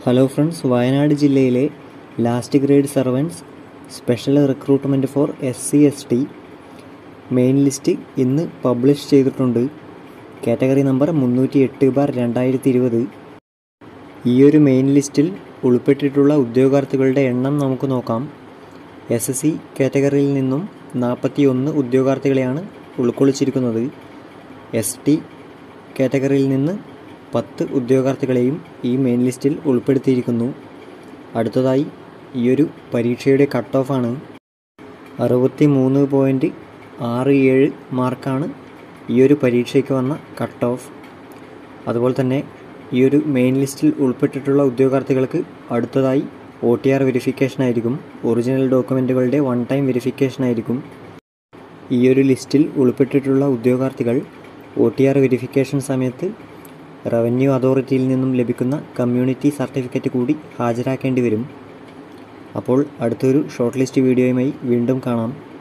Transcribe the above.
hello friends Wayanad ജില്ലയിലെ last grade servants special recruitment for S C S T main list ഇന്ന് publish ചെയ്തിട്ടുണ്ട് category number മുന്നൂറ്റി എട്ട് bar രണ്ടായിരത്തി ഇരുപത് ഈ ഒരു മെയിൻ ലിസ്റ്റിൽ ഉൾപ്പെട്ടിട്ടുള്ള ഉദ്യോഗാർത്ഥികളുടെ എണ്ണം നമുക്ക് നോക്കാം എസ് എസ് സി കാറ്റഗറിയിൽ നിന്നും നാൽപ്പത്തി ഒന്ന് ഉദ്യോഗാർത്ഥികളെയാണ് ഉൾക്കൊള്ളിച്ചിരിക്കുന്നത് എസ് ടി കാറ്റഗറിയിൽ നിന്ന് പത്ത് ഉദ്യോഗാർത്ഥികളെയും ഈ മെയിൻ ലിസ്റ്റിൽ ഉൾപ്പെടുത്തിയിരിക്കുന്നു അടുത്തതായി ഈ ഒരു പരീക്ഷയുടെ കട്ട് ഓഫാണ് അറുപത്തി മൂന്ന് പോയിൻറ്റ് ആറ് ഏഴ് മാർക്കാണ് ഈ ഒരു പരീക്ഷയ്ക്ക് വന്ന കട്ട് ഓഫ് അതുപോലെ തന്നെ ഈ ഒരു മെയിൻ ലിസ്റ്റിൽ ഉൾപ്പെട്ടിട്ടുള്ള ഉദ്യോഗാർത്ഥികൾക്ക് അടുത്തതായി ഒ ടി ആർ വെരിഫിക്കേഷൻ ആയിരിക്കും ഒറിജിനൽ ഡോക്യുമെൻറ്റുകളുടെ വൺ ടൈം വെരിഫിക്കേഷൻ ആയിരിക്കും ഈ ഒരു ലിസ്റ്റിൽ ഉൾപ്പെട്ടിട്ടുള്ള ഉദ്യോഗാർത്ഥികൾ ഒ ടി ആർ വെരിഫിക്കേഷൻ സമയത്ത് റവന്യൂ അതോറിറ്റിയിൽ നിന്നും ലഭിക്കുന്ന കമ്മ്യൂണിറ്റി സർട്ടിഫിക്കറ്റ് കൂടി ഹാജരാക്കേണ്ടി വരും അപ്പോൾ അടുത്തൊരു ഷോർട്ട് ലിസ്റ്റ് വീഡിയോയുമായി വീണ്ടും കാണാം